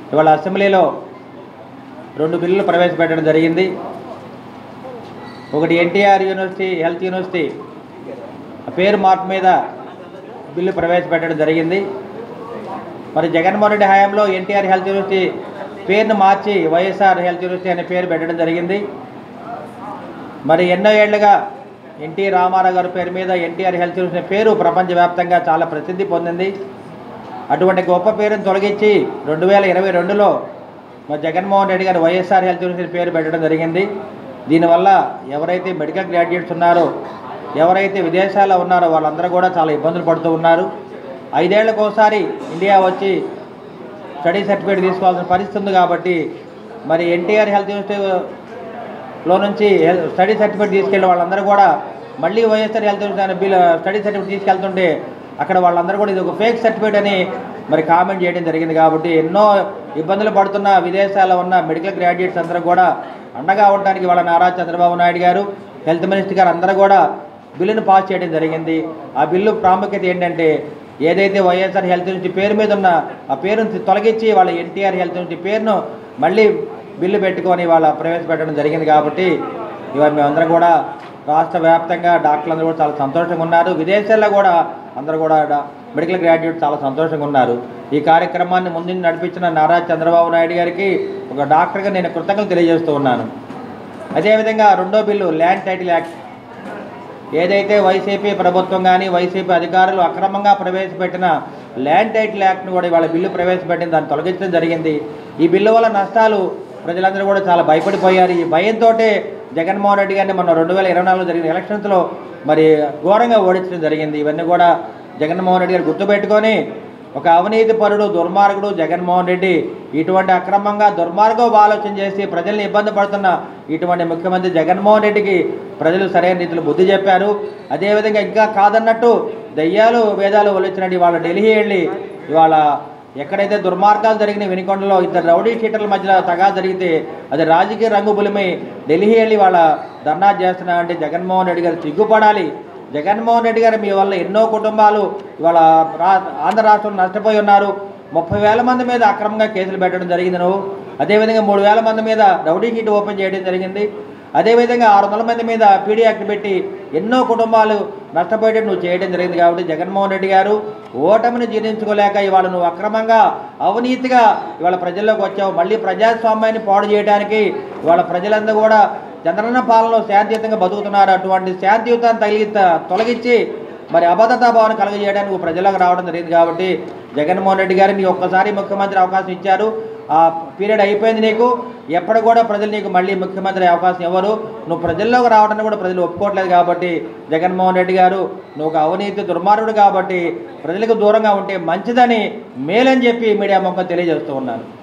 ఇవాళ అసెంబ్లీలో రెండు బిల్లులు ప్రవేశపెట్టడం జరిగింది ఒకటి ఎన్టీఆర్ యూనివర్సిటీ హెల్త్ యూనివర్సిటీ ఆ పేరు మార్పు మీద బిల్లు ప్రవేశపెట్టడం జరిగింది మరి జగన్మోహన్ రెడ్డి హయాంలో ఎన్టీఆర్ హెల్త్ యూనివర్సిటీ పేరును మార్చి వైఎస్ఆర్ హెల్త్ యూనివర్సిటీ అనే పేరు పెట్టడం జరిగింది మరి ఎన్నో ఏళ్లుగా ఎన్టీ రామారావు గారి పేరు మీద ఎన్టీఆర్ హెల్త్ యూనివర్సిటీ పేరు ప్రపంచవ్యాప్తంగా చాలా ప్రసిద్ధి పొందింది అటువంటి గొప్ప పేరును తొలగించి రెండు వేల ఇరవై రెండులో మరి జగన్మోహన్ రెడ్డి గారు వైఎస్ఆర్ హెల్త్ యూనివర్సిటీ పేరు పెట్టడం జరిగింది దీనివల్ల ఎవరైతే మెడికల్ గ్రాడ్యుయేట్స్ ఉన్నారో ఎవరైతే విదేశాల్లో ఉన్నారో వాళ్ళందరూ కూడా చాలా ఇబ్బందులు పడుతూ ఉన్నారు ఐదేళ్లకు ఒకసారి ఇండియా వచ్చి స్టడీ సర్టిఫికేట్ తీసుకోవాల్సిన పరిస్థితి ఉంది కాబట్టి మరి ఎన్టీఆర్ హెల్త్ యూనివర్సిటీలో నుంచి హెల్- స్టడీ సర్టిఫికేట్ తీసుకెళ్ళే వాళ్ళందరూ కూడా మళ్ళీ వైఎస్ఆర్ హెల్త్ యూనివర్సిటీ అనే బిల్ స్టడీ సర్టిఫికేట్ తీసుకెళ్తుంటే అక్కడ వాళ్ళందరూ కూడా ఇది ఒక ఫేక్ సర్టిఫికేట్ అని మరి కామెంట్ చేయడం జరిగింది కాబట్టి ఎన్నో ఇబ్బందులు పడుతున్న విదేశాల్లో ఉన్న మెడికల్ గ్రాడ్యుయేట్స్ అందరూ కూడా అండగా ఉండడానికి వాళ్ళ నారా చంద్రబాబు నాయుడు గారు హెల్త్ మినిస్టర్ గారు అందరూ కూడా బిల్లును పాస్ చేయడం జరిగింది ఆ బిల్లు ప్రాముఖ్యత ఏంటంటే ఏదైతే వైఎస్ఆర్ హెల్త్ నుంచి పేరు మీద ఉన్న ఆ పేరును తొలగించి వాళ్ళ ఎన్టీఆర్ హెల్త్ నుంచి పేరును మళ్ళీ బిల్లు పెట్టుకొని వాళ్ళ ప్రవేశపెట్టడం జరిగింది కాబట్టి ఇవాళ మేమందరం కూడా రాష్ట్ర వ్యాప్తంగా డాక్టర్లు అందరూ కూడా చాలా సంతోషంగా ఉన్నారు విదేశాల్లో కూడా అందరూ కూడా డా- మెడికల్ గ్రాడ్యుయేట్ చాలా సంతోషంగా ఉన్నారు ఈ కార్యక్రమాన్ని ముందు నడిపించిన నారా చంద్రబాబు నాయుడు గారికి ఒక డాక్టర్గా నేను కృతజ్ఞతలు తెలియజేస్తూ ఉన్నాను అదేవిధంగా రెండో బిల్లు ల్యాండ్ టైటిల్ యాక్ట్ ఏదైతే వైసీపీ ప్రభుత్వం కానీ వైసీపీ అధికారులు అక్రమంగా ప్రవేశపెట్టిన ల్యాండ్ టైటిల్ యాక్ట్ను కూడా ఇవాళ బిల్లు ప్రవేశపెట్టిన దాన్ని తొలగించడం జరిగింది ఈ బిల్లు వల్ల నష్టాలు ప్రజలందరూ కూడా చాలా భయపడిపోయారు ఈ భయంతో జగన్మోహన్ రెడ్డి గారిని మొన్న రెండు వేల ఇరవై నాలుగులో జరిగిన ఎలక్షన్స్లో మరి ఘోరంగా ఓడించడం జరిగింది ఇవన్నీ కూడా జగన్మోహన్ రెడ్డి గారు గుర్తుపెట్టుకొని ఒక అవినీతి పరుడు దుర్మార్గుడు జగన్మోహన్ రెడ్డి ఇటువంటి అక్రమంగా దుర్మార్గం ఆలోచన చేసి ప్రజల్ని ఇబ్బంది పడుతున్న ఇటువంటి ముఖ్యమంత్రి జగన్మోహన్ రెడ్డికి ప్రజలు సరైన రీతిలో బుద్ధి చెప్పారు అదేవిధంగా ఇంకా కాదన్నట్టు దయ్యాలు వేదాలు ఒలిచినట్టు ఇవాళ ఢిల్లీ వెళ్ళి ఇవాళ ఎక్కడైతే దుర్మార్గాలు జరిగిన వినికొండలో ఇద్దరు రౌడీ షీటర్ల మధ్యలో తగా జరిగితే అది రాజకీయ రంగు బులిమై ఢిల్లీ వెళ్ళి వాళ్ళ ధర్నా చేస్తున్నా అంటే జగన్మోహన్ రెడ్డి గారు సిగ్గుపడాలి జగన్మోహన్ రెడ్డి గారు మీ వల్ల ఎన్నో కుటుంబాలు ఇవాళ రా ఆంధ్ర రాష్ట్రంలో నష్టపోయి ఉన్నారు ముప్పై వేల మంది మీద అక్రమంగా కేసులు పెట్టడం జరిగింది నువ్వు అదేవిధంగా మూడు వేల మంది మీద రౌడీ షీట్ ఓపెన్ చేయడం జరిగింది అదేవిధంగా ఆరు వందల మంది మీద పీడీ యాక్ట్ పెట్టి ఎన్నో కుటుంబాలు నష్టపోయేటట్టు నువ్వు చేయడం జరిగింది కాబట్టి జగన్మోహన్ రెడ్డి గారు ఓటమిని జీర్ణించుకోలేక ఇవాళ నువ్వు అక్రమంగా అవినీతిగా ఇవాళ ప్రజల్లోకి వచ్చావు మళ్ళీ ప్రజాస్వామ్యాన్ని పాడు చేయడానికి ఇవాళ ప్రజలందరూ కూడా చంద్రన్న పాలనలో శాంతియుతంగా బతుకుతున్నారు అటువంటి శాంతియుతాన్ని తగిలి తొలగించి మరి అభద్రతా భావన కలుగజేయడానికి నువ్వు ప్రజలకు రావడం జరిగింది కాబట్టి జగన్మోహన్ రెడ్డి గారు నీకు ఒక్కసారి ముఖ్యమంత్రి అవకాశం ఇచ్చారు ఆ పీరియడ్ అయిపోయింది నీకు ఎప్పుడు కూడా ప్రజలు నీకు మళ్ళీ ముఖ్యమంత్రి అయ్యే అవకాశం ఇవ్వరు నువ్వు ప్రజల్లోకి రావడానికి కూడా ప్రజలు ఒప్పుకోవట్లేదు కాబట్టి జగన్మోహన్ రెడ్డి గారు నువ్వు ఒక అవినీతి దుర్మార్గుడు కాబట్టి ప్రజలకు దూరంగా ఉంటే మంచిదని మేలని చెప్పి మీడియా ముఖం తెలియజేస్తూ ఉన్నాను